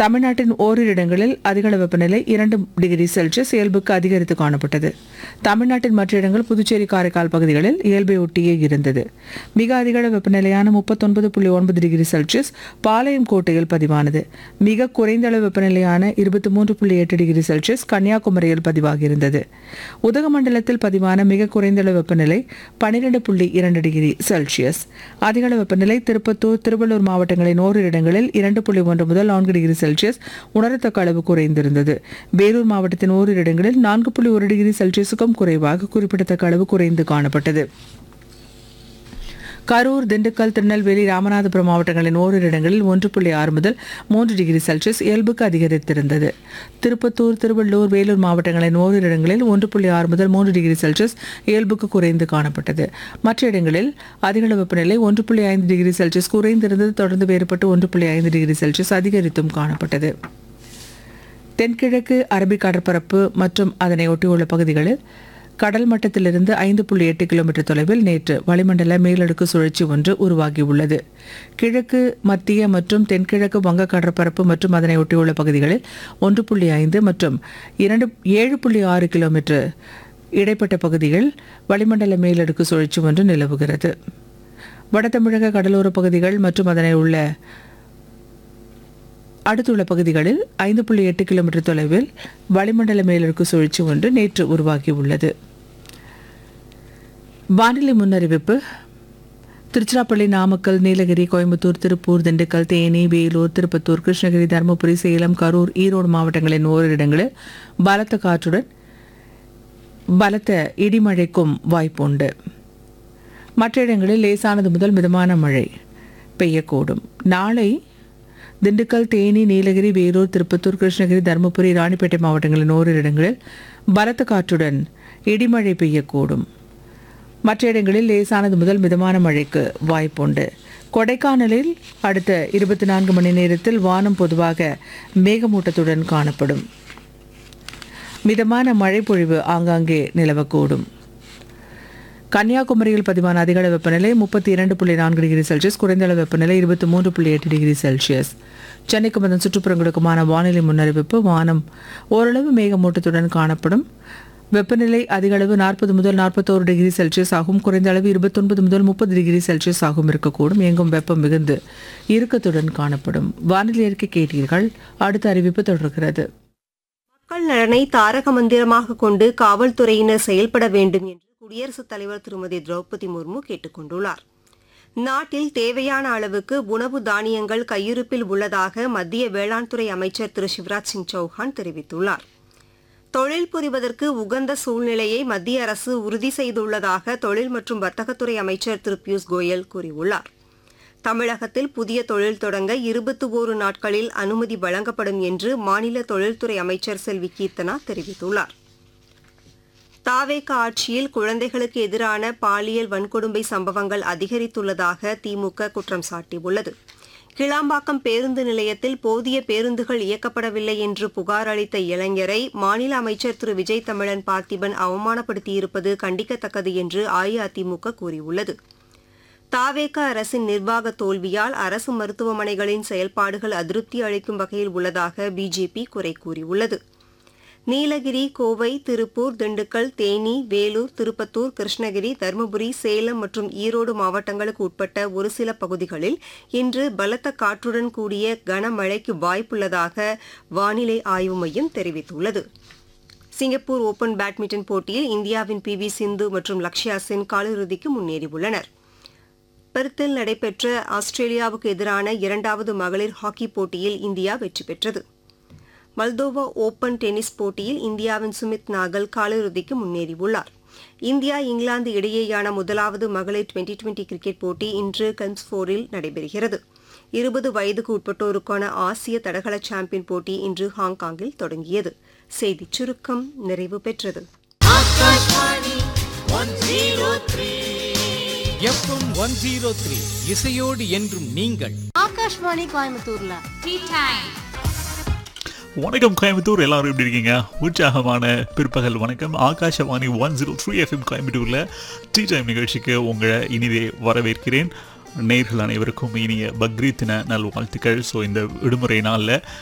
தமிழ்நாட்டின் ஓரிரு இடங்களில் அதிகளவு வெப்பநிலை இரண்டு டிகிரி செல்சியஸ் இயல்புக்கு அதிகரித்து காணப்பட்டது தமிழ்நாட்டின் மற்ற இடங்கள் புதுச்சேரி காரைக்கால் பகுதிகளில் இயல்பை ஒட்டியே இருந்தது மிக அதிகளவு வெப்பநிலையான முப்பத்தொன்பது புள்ளி ஒன்பது டிகிரி செல்சியஸ் பாளையம் கோட்டையில் பதிவானது மிக குறைந்த அளவு வெப்பநிலையான இருபத்தி மூன்று புள்ளி எட்டு டிகிரி செல்சியஸ் கன்னியாகுமரியில் பதிவாகியிருந்தது உதகமண்டலத்தில் பதிவான மிக குறைந்த அளவு வெப்பநிலை பன்னிரண்டு புள்ளி இரண்டு டிகிரி செல்சியஸ் அதிகளவு வெப்பநிலை திருப்பத்தூர் திருவள்ளூர் மாவட்டங்களின் ஓரிரு இடங்களில் இரண்டு புள்ளி ஒன்று முதல் நான்கு டிகிரி செல்சியஸ் உணரத்தக்க அளவு குறைந்திருந்தது வேலூர் மாவட்டத்தின் ஓரிரு இடங்களில் நான்கு புள்ளி ஒரு டிகிரி செல்சியஸுக்கும் குறைவாக குறிப்பிடத்தக்க அளவு குறைந்து காணப்பட்டது கரூர் திண்டுக்கல் திருநெல்வேலி ராமநாதபுரம் மாவட்டங்களின் ஓரிரு இடங்களில் ஒன்று புள்ளி ஆறு முதல் மூன்று டிகிரி செல்சியஸ் இயல்புக்கு அதிகரித்திருந்தது திருப்பத்தூர் திருவள்ளூர் வேலூர் மாவட்டங்களின் ஓரிரு இடங்களில் ஒன்று புள்ளி ஆறு முதல் மூன்று டிகிரி செல்சியஸ் இயல்புக்கு குறைந்து காணப்பட்டது மற்ற இடங்களில் அதிகளவு வெப்பநிலை ஒன்று புள்ளி ஐந்து டிகிரி செல்சியஸ் குறைந்திருந்தது தொடர்ந்து வேறுபட்டு ஒன்று புள்ளி ஐந்து டிகிரி செல்சியஸ் அதிகரித்தும் காணப்பட்டது தென்கிழக்கு அரபிக் கடற்பரப்பு மற்றும் அதனை ஒட்டியுள்ள பகுதிகளில் கடல் மட்டத்திலிருந்து ஐந்து புள்ளி எட்டு கிலோமீட்டர் தொலைவில் நேற்று வளிமண்டல மேலடுக்கு சுழற்சி ஒன்று உருவாகியுள்ளது கிழக்கு மத்திய மற்றும் தென்கிழக்கு வங்க கடற்பரப்பு மற்றும் அதனை ஒட்டியுள்ள பகுதிகளில் ஒன்று புள்ளி ஐந்து மற்றும் இரண்டு ஏழு புள்ளி ஆறு கிலோமீட்டர் இடைப்பட்ட பகுதிகள் வளிமண்டல மேலடுக்கு சுழற்சி ஒன்று நிலவுகிறது வட தமிழக கடலோர பகுதிகள் மற்றும் அதனை உள்ள அடுத்துள்ள பகுதிகளில் ஐந்து புள்ளி எட்டு கிலோமீட்டர் தொலைவில் வளிமண்டல மேலடுக்கு சுழற்சி ஒன்று நேற்று உருவாகியுள்ளது வானிலை முன்னறிவிப்பு திருச்சிராப்பள்ளி நாமக்கல் நீலகிரி கோயம்புத்தூர் திருப்பூர் திண்டுக்கல் தேனி வேலூர் திருப்பத்தூர் கிருஷ்ணகிரி தருமபுரி சேலம் கரூர் ஈரோடு மாவட்டங்களின் ஓரிரு இடங்களில் பலத்த காற்றுடன் பலத்த இடிமழைக்கும் வாய்ப்புண்டு மற்ற இடங்களில் லேசானது முதல் மிதமான மழை பெய்யக்கூடும் நாளை திண்டுக்கல் தேனி நீலகிரி வேலூர் திருப்பத்தூர் கிருஷ்ணகிரி தருமபுரி ராணிப்பேட்டை மாவட்டங்களின் ஓரிரு இடங்களில் பலத்த காற்றுடன் இடிமழை பெய்யக்கூடும் மற்ற இடங்களில் லேசானது முதல் மிதமான மழைக்கு வாய்ப்புண்டு கொடைக்கானலில் அடுத்த இருபத்தி நான்கு மணி நேரத்தில் வானம் பொதுவாக மேகமூட்டத்துடன் காணப்படும் மிதமான மழைப்பொழிவு ஆங்காங்கே நிலவக்கூடும் கன்னியாகுமரியில் பதிவான அதிகளவு வெப்பநிலை முப்பத்தி இரண்டு புள்ளி நான்கு டிகிரி செல்சியஸ் குறைந்த அளவு வெப்பநிலை இருபத்தி மூன்று புள்ளி எட்டு டிகிரி செல்சியஸ் சென்னைக்கும் அதன் சுற்றுப்புறங்களுக்குமான வானிலை முன்னறிவிப்பு வானம் ஓரளவு மேகமூட்டத்துடன் காணப்படும் வெப்பநிலை அதிகளவு நாற்பது முதல் நாற்பத்தோரு டிகிரி செல்சியஸ் ஆகும் குறைந்த அளவு இருபத்தொன்பது முதல் முப்பது டிகிரி செல்சியஸ் ஆகும் இருக்கக்கூடும் எங்கும் வெப்பம் மிகுந்து இறுக்கத்துடன் காணப்படும் வானிலை அறிக்கை கேட்டீர்கள் அடுத்த அறிவிப்பு தொடர்கிறது மக்கள் நலனை தாரக மந்திரமாக கொண்டு காவல்துறையினர் செயல்பட வேண்டும் என்று குடியரசுத் தலைவர் திருமதி திரௌபதி முர்மு கேட்டுக் கொண்டுள்ளார் நாட்டில் தேவையான அளவுக்கு உணவு தானியங்கள் கையிருப்பில் உள்ளதாக மத்திய வேளாண் துறை அமைச்சர் திரு சிவராஜ் சிங் சௌஹான் தெரிவித்துள்ளார் தொழில் புரிவதற்கு உகந்த சூழ்நிலையை மத்திய அரசு உறுதி செய்துள்ளதாக தொழில் மற்றும் வர்த்தகத்துறை அமைச்சர் திரு பியூஷ் கோயல் கூறியுள்ளார் தமிழகத்தில் புதிய தொழில் தொடங்க இருபத்தி ஓரு நாட்களில் அனுமதி வழங்கப்படும் என்று மாநில தொழில்துறை அமைச்சர் செல்வி கீர்த்தனா தெரிவித்துள்ளார் தாவேக ஆட்சியில் குழந்தைகளுக்கு எதிரான பாலியல் வன்கொடுமை சம்பவங்கள் அதிகரித்துள்ளதாக திமுக குற்றம் சாட்டியுள்ளது கிளாம்பாக்கம் பேருந்து நிலையத்தில் போதிய பேருந்துகள் இயக்கப்படவில்லை என்று புகார் அளித்த இளைஞரை மாநில அமைச்சர் திரு விஜய் தமிழன் பார்த்திபன் அவமானப்படுத்தியிருப்பது கண்டிக்கத்தக்கது என்று அஇஅதிமுக கூறியுள்ளது தாவேக அரசின் நிர்வாக தோல்வியால் அரசு மருத்துவமனைகளின் செயல்பாடுகள் அதிருப்தி அளிக்கும் வகையில் உள்ளதாக பிஜேபி குறை கூறியுள்ளது நீலகிரி கோவை திருப்பூர் திண்டுக்கல் தேனி வேலூர் திருப்பத்தூர் கிருஷ்ணகிரி தருமபுரி சேலம் மற்றும் ஈரோடு மாவட்டங்களுக்கு உட்பட்ட ஒரு சில பகுதிகளில் இன்று பலத்த காற்றுடன் கூடிய கனமழைக்கு வாய்ப்புள்ளதாக வானிலை ஆய்வு மையம் தெரிவித்துள்ளது சிங்கப்பூர் ஓபன் பேட்மிண்டன் போட்டியில் இந்தியாவின் பி வி சிந்து மற்றும் லக்ஷயா சென் காலிறுதிக்கு முன்னேறியுள்ளனர் பெர்த்தில் நடைபெற்ற ஆஸ்திரேலியாவுக்கு எதிரான இரண்டாவது மகளிர் ஹாக்கி போட்டியில் இந்தியா வெற்றி பெற்றது மல்தோவா ஓபன் டென்னிஸ் போட்டியில் இந்தியாவின் சுமித் நாகல் காலிறுதிக்கு முன்னேறியுள்ளார் இந்தியா இங்கிலாந்து இடையேயான முதலாவது மகளிர் டுவெண்டி டுவெண்டி கிரிக்கெட் போட்டி இன்று கன்ஸ்போரில் நடைபெறுகிறது இருபது வயதுக்கு உட்பட்டோருக்கான ஆசிய தடகள சாம்பியன் போட்டி இன்று ஹாங்காங்கில் தொடங்கியது செய்திச் சுருக்கம் நிறைவு பெற்றது எஃப்எம் ஒன் ஜீரோ த்ரீ இசையோடு என்றும் நீங்கள் ஆகாஷ்வாணி கோயம்புத்தூர்ல வணக்கம் கோயம்புத்தூர் எல்லாரும் எப்படி இருக்கீங்க உற்சாகமான பிற்பகல் வணக்கம் Akashvani one zero three FM கோயம்புத்தூரில் டீ டைம் நிகழ்ச்சிக்கு உங்களை இனிதே வரவேற்கிறேன் நேர்கள் அனைவருக்கும் இனிய பக்ரீத் தின நல்வாழ்த்துக்கள் ஸோ இந்த விடுமுறை நாளில்